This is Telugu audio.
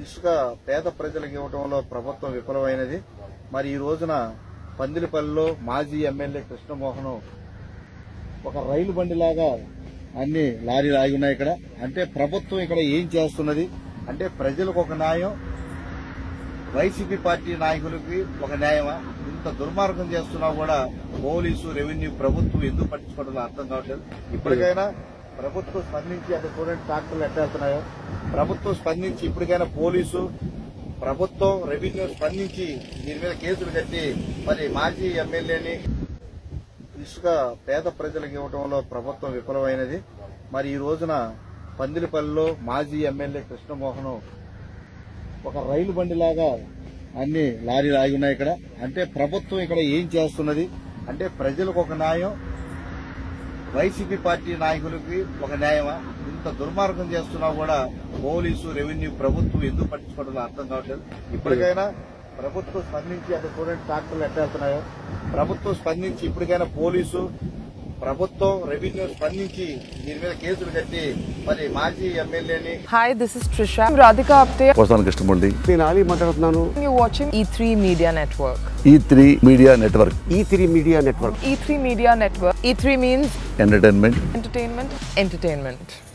ఇసుక పేద ప్రజలకు ఇవ్వడంలో ప్రభుత్వం విఫలమైనది మరి ఈ రోజున పందిరిపల్లిలో మాజీ ఎమ్మెల్యే కృష్ణమోహన్ ఒక రైలు బండిలాగా అన్ని లారీలు ఆగి ఉన్నాయి ఇక్కడ అంటే ప్రభుత్వం ఇక్కడ ఏం చేస్తున్నది అంటే ప్రజలకు ఒక న్యాయం వైసీపీ పార్టీ నాయకులకి ఒక న్యాయమా ఇంత దుర్మార్గం చేస్తున్నా కూడా పోలీసు రెవెన్యూ ప్రభుత్వం ఎందుకు పట్టించుకోవడం అర్థం కావట్లేదు ఇప్పటికైనా ప్రభుత్వం స్పందించి అక్కడ చూడండి ట్రాక్టర్లు ఎట్లా వెళ్తున్నాయో ప్రభుత్వం స్పందించి ఇప్పటికైనా పోలీసు ప్రభుత్వం రెవెన్యూ స్పందించి దీని మీద కేసులు కట్టి మరి మాజీ ఎమ్మెల్యేని ఇసుక పేద ప్రజలకు ఇవ్వడంలో ప్రభుత్వం విఫలమైనది మరి ఈ రోజున పందిరిపల్లిలో మాజీ ఎమ్మెల్యే కృష్ణమోహన్ ఒక రైలు బండిలాగా అన్ని లారీలు ఆగి ఉన్నాయి ఇక్కడ అంటే ప్రభుత్వం ఇక్కడ ఏం చేస్తున్నది అంటే ప్రజలకు ఒక న్యాయం వైసీపీ పార్టీ నాయకులకి ఒక న్యాయమా ఇంత దుర్మార్గం చేస్తున్నా కూడా పోలీసు రెవెన్యూ ప్రభుత్వం ఎందుకు పట్టించుకోవడం అర్థం కావట్లేదు ఇప్పటికైనా ప్రభుత్వం స్పందించి అక్కడ చూడండి ట్రాక్టర్లు ఎట్లా వెళ్తున్నాయో ప్రభుత్వం స్పందించి ఇప్పటికైనా పోలీసు ప్రభుత్వం రెవెన్యూ స్పందించి దీని మీద కేసులు కట్టి మరి మాజీ ఎమ్మెల్యేని Hi, this is Trisha. I'm Radhika Apte. వస్తాను కృష్ణమూర్తి నేను ఆలీ మాట్లాడుతున్నాను You're watching E3 Media Network. E three media network E three media network E3 Media Network. E3 means entertainment entertainment, entertainment.